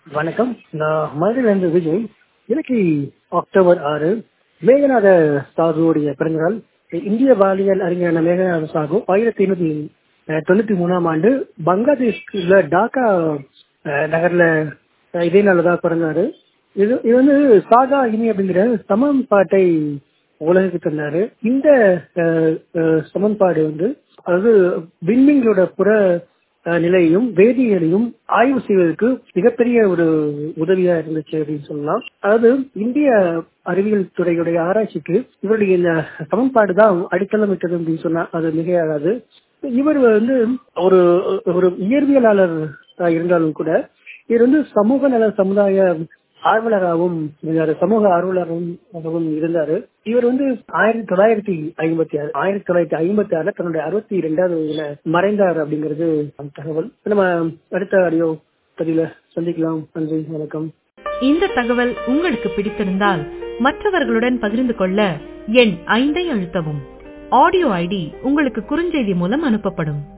வணக்கம் நான் மதுரையிலிருந்து விஜய் எனக்கு அக்டோபர் ஆறு மேகநாத சாகுவுடைய பிறந்தநாள் இந்திய வாலியல் அறிஞரான மேகநாத சாகு ஆயிரத்தி எண்ணூத்தி அஹ், தொண்ணூத்தி மூணாம் ஆண்டு பங்களாதேஷ்ல டாக்கா அஹ், நகர்ல அஹ், இதே நாள்தான் பிறந்தாரு இது இது வந்து சாகா இனி அப்படிங்கிற சமன்பாட்டை உலகுக்கு தந்தாரு இந்த அஹ், அஹ், சமன்பாடு வந்து அதாவது விண்மீன்களோட புற அஹ், நிலையையும் வேதியியலையும் ஆய்வு செய்வதற்கு மிகப்பெரிய ஒரு உதவியா இருந்துச்சு அப்படின்னு சொல்லலாம் அதாவது இந்திய அறிவியல் துறையுடைய ஆராய்ச்சிக்கு இவருடைய இந்த சமன்பாடு தான் அடித்தளமிட்டது அப்படின்னு சொன்னா அது மிகையாகாது இவர் வந்து ஒரு ஒரு இயற்பியலாளர் இருந்தாலும் கூட இவர் வந்து சமூக நல சமுதாய ஆர்வலராகவும் இருந்தாரு சமூக ஆர்வலராகவும் இருந்தாரு இவர் வந்து ஆயிரத்தி தொள்ளாயிரத்தி ஐம்பத்தி ஆறு ஆயிரத்தி தொள்ளாயிரத்தி ஐம்பத்தி ஆறுல தன்னுடைய அறுபத்தி இரண்டாவது வயதுல மறைந்தார் அப்படிங்கிறது தகவல் நம்ம அடுத்த ஆடியோ பதில சந்திக்கலாம் நன்றி வணக்கம் இந்த தகவல் உங்களுக்கு பிடித்திருந்தால் மற்றவர்களுடன் பகிர்ந்து கொள்ள எண் ஐந்தை அழுத்தவும் ஆடியோ ஐடி உங்களுக்கு குறுஞ்செய்தி மூலம் அனுப்பப்படும்